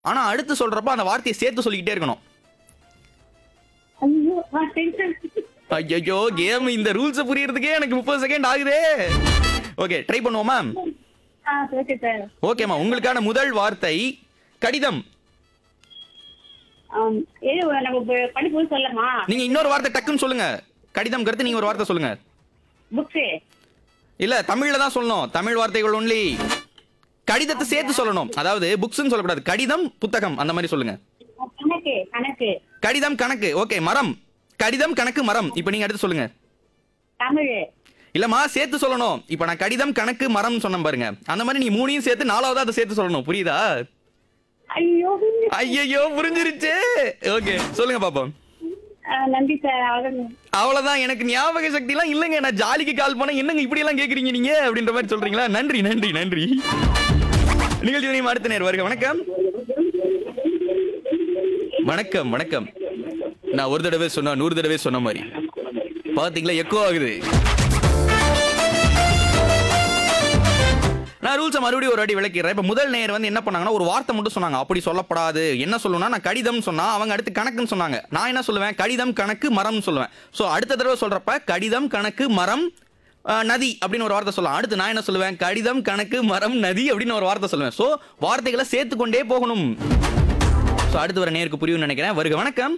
ஆனா அடுத்து சொல்றப்ப அந்த வார்த்தையை சேர்த்து சொல்லிக்கிட்டே இருக்கணும் ஐயோ நான் டென்ஷன் ஐயோ கேம் இந்த ரூல்ஸ் புரியறதுக்கே எனக்கு முப்பது செகண்ட் ஆகுதே ஓகே ட்ரை பண்ணுவோமா ஆ ஓகே சார் ஓகேம்மா உங்களுக்கான முதல் வார்த்தை கடிதம் ஏது நம்ம ப- படிப்பு சொல்லமா நீங்க இன்னொரு வார்த்தை டக்குன்னு சொல்லுங்க கடிதம் கருத்து நீங்க ஒரு வார்த்தை சொல்லுங்க புக்ஸு இல்ல தமிழ்ல தான் சொல்லணும் தமிழ் வார்த்தைகள் ஒன்லி கடிதத்தை சேர்த்து சொல்லணும் அதாவது புக்ஸ்னு சொல்லக்கூடாது கடிதம் புத்தகம் அந்த மாதிரி சொல்லுங்க கணக்கு கணக்கு கடிதம் கணக்கு ஓகே மரம் கடிதம் கணக்கு மரம் இப்போ நீங்க அடுத்து சொல்லுங்க தமிழ் இல்லம்மா சேர்த்து சொல்லணும் இப்போ நான் கடிதம் கணக்கு மரம் சொன்னேன் பாருங்க அந்த மாதிரி நீ மூணையும் சேர்த்து நாலாவது அதை சேர்த்து சொல்லணும் புரியுதா ஐயோ ஐயையோ புரிஞ்சிருச்சு ஓகே சொல்லுங்க பாப்போம் ஆ, நன்றி சார் அவ்வளவு அவ்வளவுதான் எனக்கு ஞாபக சக்தி எல்லாம் இல்லைங்க நான் ஜாலிக்கு கால் பண்ண என்னங்க இப்படி எல்லாம் கேக்குறீங்க நீங்க அப்படின்ற மாதிரி சொல்றீங்களா நன்றி நன்றி நன்றி நிகழ்ச்சி நீ அடுத்த நேர் வருக வணக்கம் வணக்கம் வணக்கம் நான் ஒரு தடவை சொன்னா நூறு தடவை சொன்ன மாதிரி பாத்தீங்களா எக்கோ ஆகுது நான் ரூல்ஸை மறுபடியும் ஒரு வாட்டி விளக்கிறேன் இப்போ முதல் நேர் வந்து என்ன பண்ணாங்கன்னா ஒரு வார்த்தை மட்டும் சொன்னாங்க அப்படி சொல்லப்படாது என்ன சொல்லணும்னா நான் கடிதம் சொன்னா அவங்க அடுத்து கணக்குன்னு சொன்னாங்க நான் என்ன சொல்லுவேன் கடிதம் கணக்கு மரம் சொல்லுவேன் ஸோ அடுத்த தடவை சொல்றப்ப கடிதம் கணக்கு மரம் அஹ், நதி அப்படின்னு ஒரு வார்த்தை சொல்லலாம் அடுத்து நான் என்ன சொல்லுவேன் கடிதம் கணக்கு மரம் நதி அப்படின்னு ஒரு வார்த்தை சொல்லுவேன் ஸோ வார்த்தைகளை சேர்த்து கொண்டே போகணும் ஸோ அடுத்து வர நேருக்கு புரியும்னு நினைக்கிறேன் வருக வணக்கம்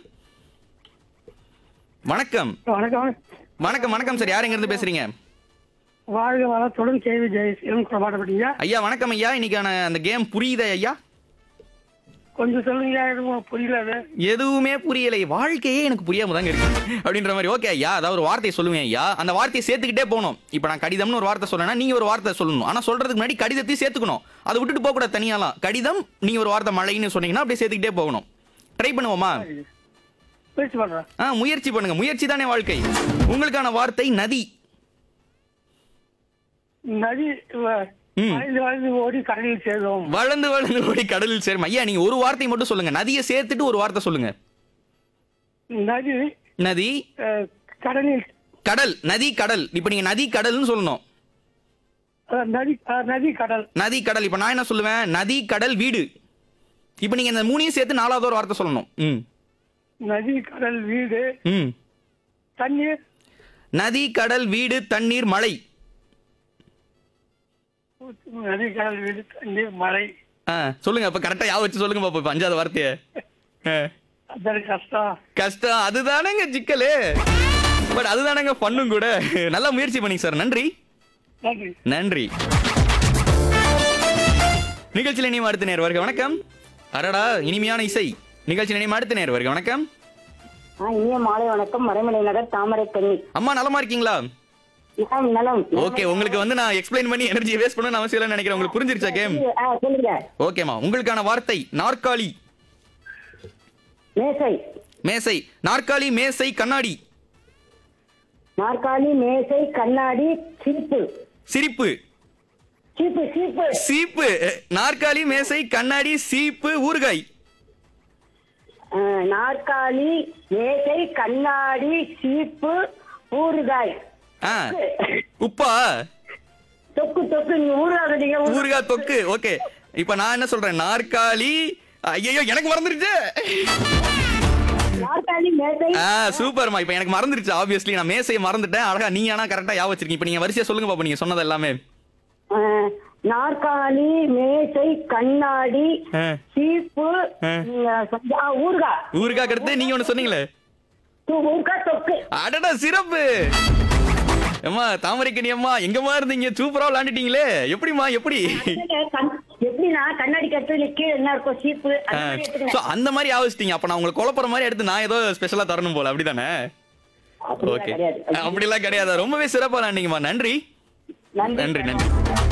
வணக்கம் வணக்கம் வணக்கம் வணக்கம் சார் யார் எங்க இருந்து பேசுறீங்க வாழ்க வளத்துடன் கேவி ஜெயசீலம் குறபாடப்பட்டீங்க ஐயா வணக்கம் ஐயா இன்னைக்கான அந்த கேம் புரியுதா ஐயா கொஞ்சம் சொல்லுங்க எதுவும் புரியல அது எதுவுமே புரியலை வாழ்க்கையே எனக்கு புரியாம தாங்க இருக்கு அப்படின்ற மாதிரி ஓகே ஐயா அதாவது ஒரு வார்த்தையை சொல்லுவேன் ஐயா அந்த வார்த்தையை சேர்த்துக்கிட்டே போகணும் இப்போ நான் கடிதம்னு ஒரு வார்த்தை சொல்லணும்னா நீங்க ஒரு வார்த்தை சொல்லணும் ஆனா சொல்றதுக்கு முன்னாடி கடிதத்தையும் சேர்த்துக்கணும் அதை விட்டுட்டு போக கூடாது தனியாலாம் கடிதம் நீங்க ஒரு வார்த்தை மழைன்னு சொன்னீங்கன்னா அப்படியே சேர்த்துக்கிட்டே போகணும் ட்ரை பண்ணுவோமா பேச்சு பண்றேன் ஆ முயற்சி பண்ணுங்க முயற்சி தானே வாழ்க்கை உங்களுக்கான வார்த்தை நதி நதி வ- ம். வளைந்து வளைந்து ஓடி கடலில் சேரும் வளர்ந்து வளர்ந்து ஓடி கடலில் சேரும் ஐயா நீங்க ஒரு வார்த்தை மட்டும் சொல்லுங்க நதியை சேர்த்துட்டு ஒரு வார்த்தை சொல்லுங்க நதி நதி அஹ், கடலில் கடல் நதி கடல் இப்போ நீங்க நதி கடல்னு சொல்லணும் அஹ், நதி அஹ், நதி கடல் நதி கடல் இப்போ நான் என்ன சொல்லுவேன் நதி கடல் வீடு இப்போ நீங்க இந்த மூணையும் சேர்த்து நாலாவது ஒரு வார்த்தை சொல்லணும் ம் நதி கடல் வீடு ம் தண்ணீர் நதி கடல் வீடு தண்ணீர் மழை நதி கடல் வீடு தண்ணீர் மழை ஆ சொல்லுங்க அப்ப கரெக்டா யா வச்சு சொல்லுங்க பாப்போம் இப்ப அஞ்சாவது வார்த்தைய ஆ. அதான் கஷ்டம் கஷ்டம் அதுதானேங்க சிக்கலு பட் அதுதானேங்க பண்ணும் கூட நல்லா முயற்சி பண்ணீங்க சார் நன்றி நன்றி நன்றி நிகழ்ச்சியில் இனிமே அடுத்த நேர் வருக வணக்கம் அடடா இனிமையான இசை நிகழ்ச்சியில் இனிமே அடுத்த நேர் வருக வணக்கம் ஆ இனிய மாலை வணக்கம் மறைமலை நகர் தாமரை கண்ணி அம்மா நலமா இருக்கீங்களா நலம் நலம் ஓகே உங்களுக்கு வந்து நான் எக்ஸ்பிளைன் பண்ணி எனர்ஜி வேஸ்ட் பண்ண அவசியம் இல்லைன்னு நினைக்கிறேன் உங்களுக்கு புரிஞ்சிருச்சா கேம் ஆ சொல்லுங்க ஓகேம்மா உங்களுக்கான வார்த்தை நாற்காலி மேசை மேசை நாற்காலி மேசை கண்ணாடி நாற்காலி மேசை கண்ணாடி சீப்பு சிரிப்பு சீப்பு சீப்பு சீப்பு நாற்காலி மேசை கண்ணாடி சீப்பு ஊறுகாய் ஆ, நாற்காலி மேசை கண்ணாடி சீப்பு ஊறுகாய் ஆ உப்பா தொக்கு தொக்கு நீ ஊறுகாய் சொன்னீங்க, ஊறுகாய். ஊறுகாய் தொக்கு ஓகே இப்போ நான் என்ன சொல்றேன் நாற்காலி ஐயோ எனக்கு மறந்துருச்சு நாற்காலி மேசை ஆ சூப்பர்மா இப்போ எனக்கு மறந்துருச்சு ஆப்வியஸ்லி நான் மேசையை மறந்துட்டேன் அழகா நீங்க ஆனா கரெக்டா ஞாபகம் வச்சிருக்கீங்க இப்போ நீங்க வரிசையா சொல்லுங்க பாப்பா நீங்க சொன்னது எல்லாமே ஆ, நாற்காலி மேசை கண்ணாடி ஆ. சீப்பு ஆ. நீங்க சொன்ன- ஆ, ஊறுகாய் ஊறுகாய் அடுத்து நீங்க ஒண்ணு சொன்னீங்களே து- ஊறுகாய் தொக்கு அடடா சிறப்பு அம்மா தாமரைக்கணி அம்மா எங்கம்மா இருந்தீங்க சூப்பரா விளையாண்டுட்டீங்களே எப்படிம்மா எப்படி கண்- எப்படின்னா கண்ணாடி கட்டுல கீழே என்ன இருக்கும் சீப்பு அந்த மாதிரி சோ எடுத்துக்கிறேன். அந்த மாதிரி ஆவச்சிட்டீங்க அப்ப நான் உங்களுக்கு குழப்பற மாதிரி எடுத்து நான் ஏதோ ஸ்பெஷலா தரணும் போல அப்படிதானே அப்படிலாம் ஓகே கிடையாது. அப்படிலாம் கிடையாது ரொம்பவே சிறப்பா விளையாண்டீங்கம்மா நன்றி நன்றி நன்றி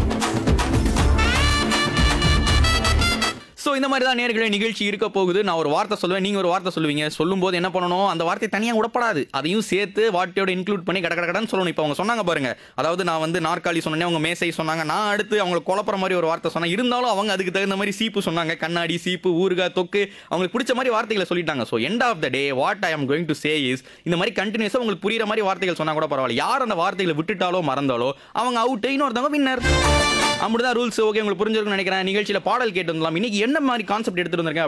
ஸோ இந்த மாதிரி தான் நேர்களே நிகழ்ச்சி இருக்க போகுது நான் ஒரு வார்த்தை சொல்லுவேன் நீங்கள் ஒரு வார்த்தை சொல்லுவீங்க சொல்லும்போது என்ன பண்ணணும் அந்த வார்த்தை தனியாக விடப்படாது அதையும் சேர்த்து வார்த்தையோட இன்க்ளூட் பண்ணி கட கட கடன்னு சொல்லணும் இப்போ அவங்க சொன்னாங்க பாருங்க அதாவது நான் வந்து நாற்காலி சொன்னேன் அவங்க மேசை சொன்னாங்க நான் அடுத்து அவங்களை குழப்பற மாதிரி ஒரு வார்த்தை சொன்னேன் இருந்தாலும் அவங்க அதுக்கு தகுந்த மாதிரி சீப்பு சொன்னாங்க கண்ணாடி சீப்பு ஊறுகாய் தொக்கு அவங்களுக்கு பிடிச்ச மாதிரி வார்த்தைகளை சொல்லிட்டாங்க so end of the day what I am going to say is இந்த மாதிரி கண்டினியூஸாக உங்களுக்கு புரியுற மாதிரி வார்த்தைகள் சொன்னா கூட பரவாயில்ல யார் அந்த வார்த்தைகளை விட்டுட்டாலோ மறந்தாலோ அவங்க அவுட் இன்னொருத்தவங்க வின்னர் அப்படிதான் ரூல்ஸ் ஓகே உங்களுக்கு புரிஞ்சிருக்கும்னு நினைக்கிறேன் நிகழ்ச்சியில பாடல் கேட்டு வந்துடலாம் இன்னைக்கு என்ன மாதிரி கான்செப்ட் எடுத்துட்டு வந்திருக்கேன்